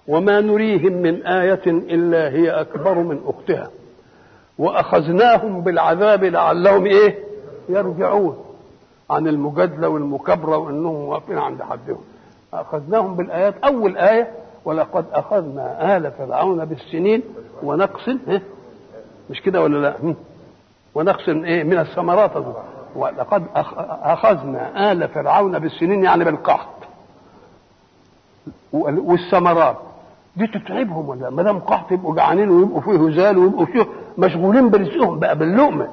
وما نريهم من آية إلا هي أكبر من أختها وأخذناهم بالعذاب لعلهم إيه يرجعون عن المجادلة والمكابرة وأنهم واقفين عند حدهم أخذناهم بالآيات أول آية ولقد أخذنا آل فرعون بالسنين ونقص إيه؟ مش كده ولا لا ونقص إيه من الثمرات ولقد أخذنا آل فرعون بالسنين يعني بالقحط والثمرات دي تتعبهم ولا ما دام قحط يبقوا جعانين ويبقوا فيه هزال ويبقوا فيه مشغولين برزقهم بقى باللقمه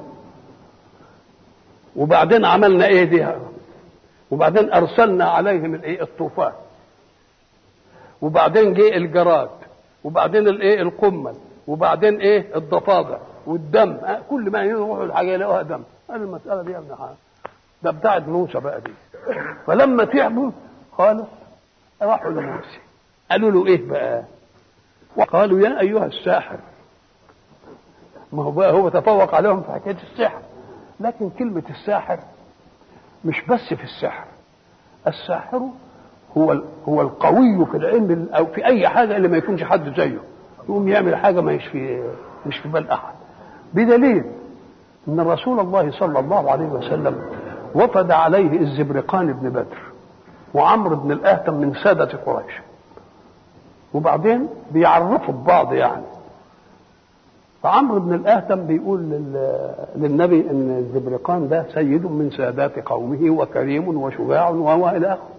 وبعدين عملنا ايه دي وبعدين ارسلنا عليهم الايه الطوفان وبعدين جه الجراد وبعدين الايه القمل وبعدين ايه الضفادع والدم كل ما يروحوا الحاجه يلاقوها دم قال المساله دي يا ابن حرام ده بتاعت موسى بقى دي فلما تعبوا خالص راحوا لموسى قالوا له ايه بقى وقالوا يا ايها الساحر ما هو بقى هو تفوق عليهم في حكايه السحر لكن كلمه الساحر مش بس في السحر الساحر هو هو القوي في العلم او في اي حاجه اللي ما يكونش حد زيه يقوم يعمل حاجه ما في مش في بال احد بدليل ان رسول الله صلى الله عليه وسلم وفد عليه الزبرقان بن بدر وعمرو بن الاهتم من ساده قريش وبعدين بيعرفوا ببعض يعني فعمرو بن الاهتم بيقول للنبي ان الزبرقان ده سيد من سادات قومه وكريم وشجاع وهو الى اخره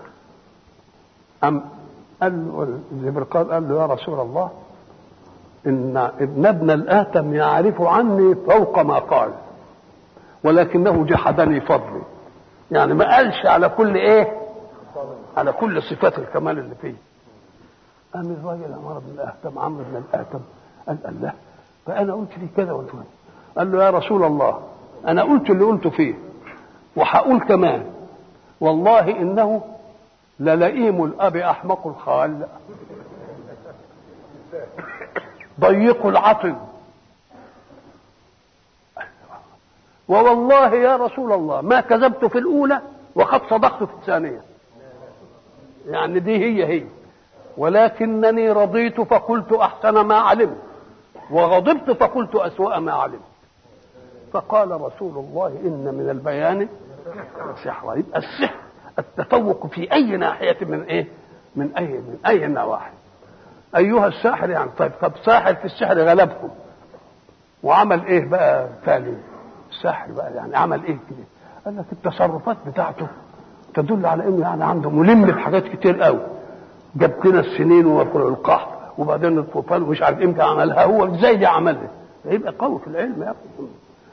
أم قال الزبرقان قال له يا رسول الله ان ابن ابن الاهتم يعرف عني فوق ما قال ولكنه جحدني فضلي يعني ما قالش على كل ايه على كل صفات الكمال اللي فيه قام الراجل عمر بن الاهتم عمرو بن الاهتم قال الله فانا قلت لي كذا وقلت قال له يا رسول الله انا قلت اللي قلته فيه وهقول كمان والله انه للئيم الاب احمق الخال ضيق العطن ووالله يا رسول الله ما كذبت في الاولى وقد صدقت في الثانيه يعني دي هي هي ولكنني رضيت فقلت احسن ما علمت وغضبت فقلت اسوا ما علمت فقال رسول الله ان من البيان سحرا يبقى السحر التفوق في اي ناحيه من ايه من اي من اي النواحي ايها الساحر يعني طيب طب ساحر في السحر غلبكم وعمل ايه بقى تالي الساحر بقى يعني عمل ايه كده قال لك التصرفات بتاعته تدل على انه يعني عنده ملم بحاجات كتير قوي جاب لنا السنين والقحط وبعدين الطوفان ومش عارف امتى عملها هو ازاي دي عملها يبقى قوي في العلم يا اخي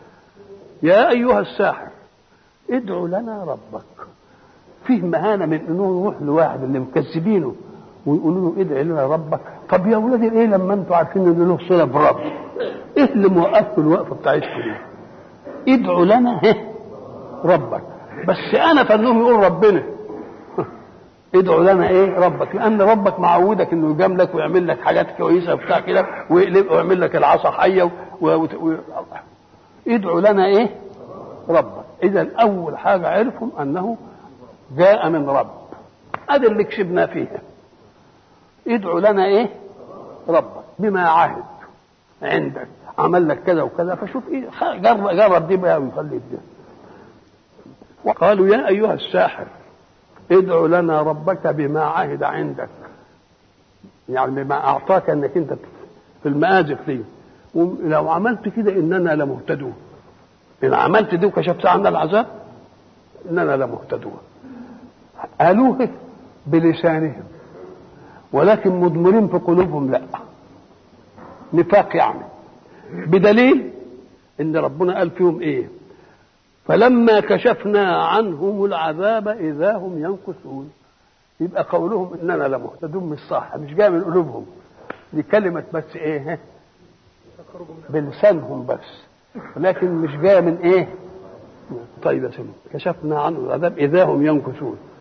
يا ايها الساحر ادعو لنا ربك فيه مهانه من انه يروح لواحد اللي مكذبينه ويقولوا له ادعي لنا ربك طب يا ولادي ايه لما انتوا عارفين ان له صله برب ايه اللي موقفكم الوقفه بتاعتكم دي ادعوا لنا ربك بس انا فانهم يقول ربنا ادعوا لنا ايه ربك لان ربك معودك انه يجاملك ويعمل لك حاجات كويسه وبتاع كده ويقلب ويعمل لك العصا حيه و... و... و... ادعوا لنا ايه ربك اذا اول حاجه عرفوا انه جاء من رب هذا اللي كسبنا فيها ادعوا لنا ايه ربك بما عهد عندك عمل لك كذا وكذا فشوف ايه جرب, جرب دي بقى ويخلي الدنيا وقالوا يا ايها الساحر ادع لنا ربك بما عهد عندك يعني بما اعطاك انك انت في المآزق دي ولو عملت كده اننا لمهتدون ان عملت دي وكشفت عنا العذاب اننا لمهتدون قالوه بلسانهم ولكن مضمرين في قلوبهم لا نفاق يعني بدليل ان ربنا قال فيهم ايه فلما كشفنا عنهم العذاب اذا هم ينكثون يبقى قولهم اننا لمهتدون مش صح مش جاي من قلوبهم دي كلمه بس ايه بلسانهم بس لكن مش جايه من ايه طيب يا سيدي كشفنا عنهم العذاب اذا هم ينكثون